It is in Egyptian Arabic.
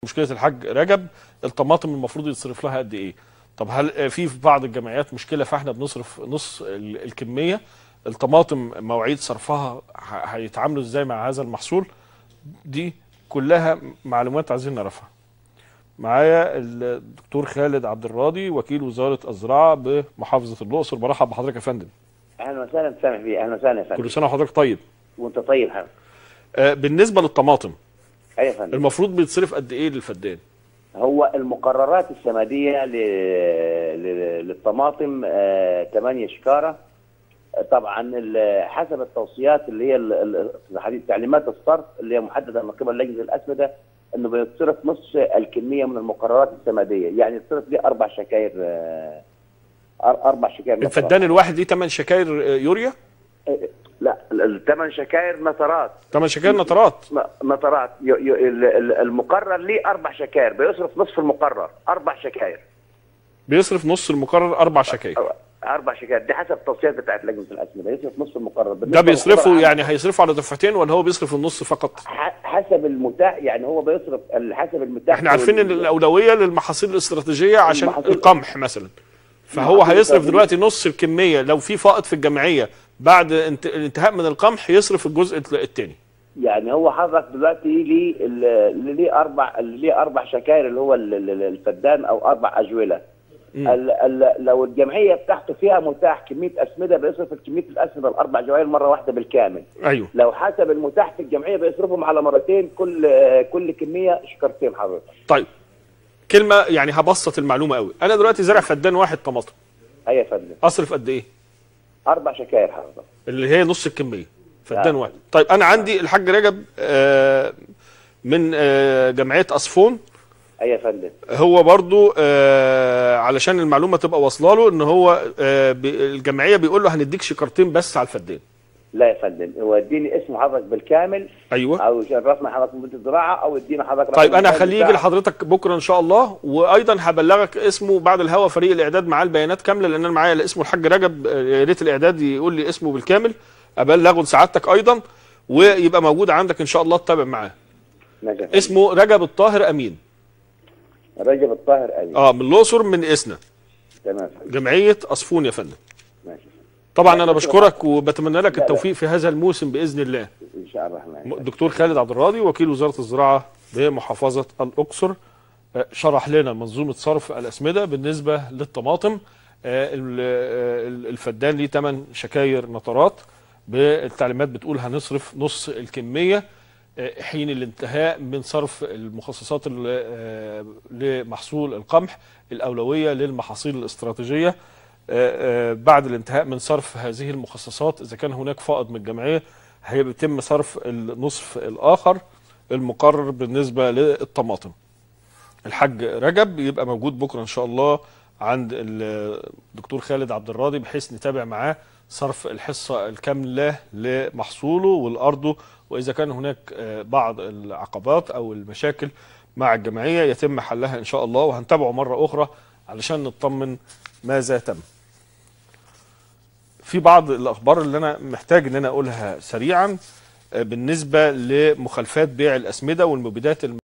مشكله الحاج رجب الطماطم المفروض يتصرف لها قد ايه طب هل في في بعض الجمعيات مشكله فاحنا بنصرف نص ال- الكميه الطماطم مواعيد صرفها ه- هيتعاملوا ازاي مع هذا المحصول دي كلها معلومات عايزين نعرفها معايا الدكتور خالد عبد الراضي وكيل وزاره الزراعه بمحافظه الاقصر برحب بحضرتك يا فندم اهلا وسهلا سامح بيه اهلا وسهلا يا فندم كل سنه وحضرتك طيب وانت طيب حبيبي آه، بالنسبه للطماطم ايوه يا فندم المفروض بيتصرف قد ايه للفدان هو المقررات السماديه ل... ل... للطماطم آه... 8 شكاره آه، طبعا ال- حسب التوصيات اللي هي ال- ال- الحديث- تعليمات الصرف اللي هي محدده من قبل لجنه الاسمده انه بيتصرف نص الكميه من المقررات السماديه يعني يتصرف لي اربع شكاير آه، أر- اربع شكاير نطرات. الفدان الواحد ليه 8 شكاير آه، يوريا لا الثمان شكاير نطرات 8 شكاير نترات م- نطرات ي- ي- ال- ال- المقرر ليه اربع شكاير بيصرف نصف المقرر اربع شكاير بيصرف نص المقرر اربع شكاير اربع شكاير دي حسب التوصيات بتاعت لجنه الاسمده يصرف نصف المقرر ده بالنسبة بيصرفه للمقرر يعني هيصرفه على دفعتين ولا هو بيصرف النص فقط ح- حسب المتاح يعني هو بيصرف ال- حسب المتاح احنا عارفين ان وال- الاولويه للمحاصيل الاستراتيجيه عشان المحاصيل- القمح مثلا فهو المحاصيل هيصرف الاستراتيجية. دلوقتي نص الكميه لو في فائض في الجمعيه بعد انت- الانتهاء من القمح يصرف الجزء الثاني يعني هو حضرتك دلوقتي ليه ال- اللي ليه اربع اللي ليه اربع شكاير اللي هو ال- ال- الفدان او اربع اجوله ال ال لو الجمعيه بتاعته فيها متاح كميه اسمده بيصرف كميه الاسمده الاربع جوائر مره واحده بالكامل ايوه لو حسب المتاح في الجمعيه بيصرفهم على مرتين كل كل كميه شكرتين حضرتك طيب كلمه يعني هبسط المعلومه قوي انا دلوقتي زارع فدان واحد طماطم ايوه يا فندم اصرف قد ايه اربع شكاير حضرتك اللي هي نص الكميه فدان آه. واحد طيب انا عندي الحاج رجب آه، من آه، جمعيه اصفون ايوه يا فندم هو برضو آه علشان المعلومه تبقى واصله له ان هو آه بي- الجمعيه بيقول له هنديك شكرتين بس على الفدان لا يا فندم هو اديني اسم حضرتك بالكامل ايوه او شرفنا حضرتك من الزراعه او ادينا حضرتك رقم طيب انا الموبايل هخليه يجي بتاعك. لحضرتك بكره ان شاء الله وايضا هبلغك اسمه بعد الهوا فريق الاعداد معاه البيانات كامله لان انا معايا اسمه الحاج رجب آه، يا ريت الاعداد يقول لي اسمه بالكامل ابلغه لسعادتك ايضا ويبقى موجود عندك ان شاء الله تتابع معاه ماشي يا فندم. اسمه رجب الطاهر امين رجب الطاهر علي اه من الاقصر من اسنا تمام يا فندم. جمعيه اصفون يا فندم ماشي طبعا انا بشكرك وبتمنى لك لا. التوفيق في هذا الموسم باذن الله ان شاء الله الرحمن الدكتور خالد عبد الراضي وكيل وزاره الزراعه بمحافظه الاقصر آه، شرح لنا منظومه صرف الاسمده بالنسبه للطماطم آه، ال- آه، ال- الفدان ليه 8 شكاير نطرات بالتعليمات بتقول هنصرف نص الكميه آه، حين الانتهاء من صرف المخصصات ال- آه، لمحصول القمح الاولويه للمحاصيل الاستراتيجيه آه، آه، بعد الانتهاء من صرف هذه المخصصات اذا كان هناك فائض من الجمعيه هيتم صرف النصف الاخر المقرر بالنسبه للطماطم الحاج رجب يبقى موجود بكره ان شاء الله عند الدكتور خالد عبد الراضي بحيث نتابع معاه صرف الحصه الكامله لمحصوله والارضه واذا كان هناك آه، بعض العقبات او المشاكل مع الجمعيه يتم حلها ان شاء الله وهنتابعه مره اخرى علشان نطمن ماذا تم. في بعض الاخبار اللي انا محتاج ان انا اقولها سريعا آه، بالنسبه لمخالفات بيع الاسمده والمبيدات الم...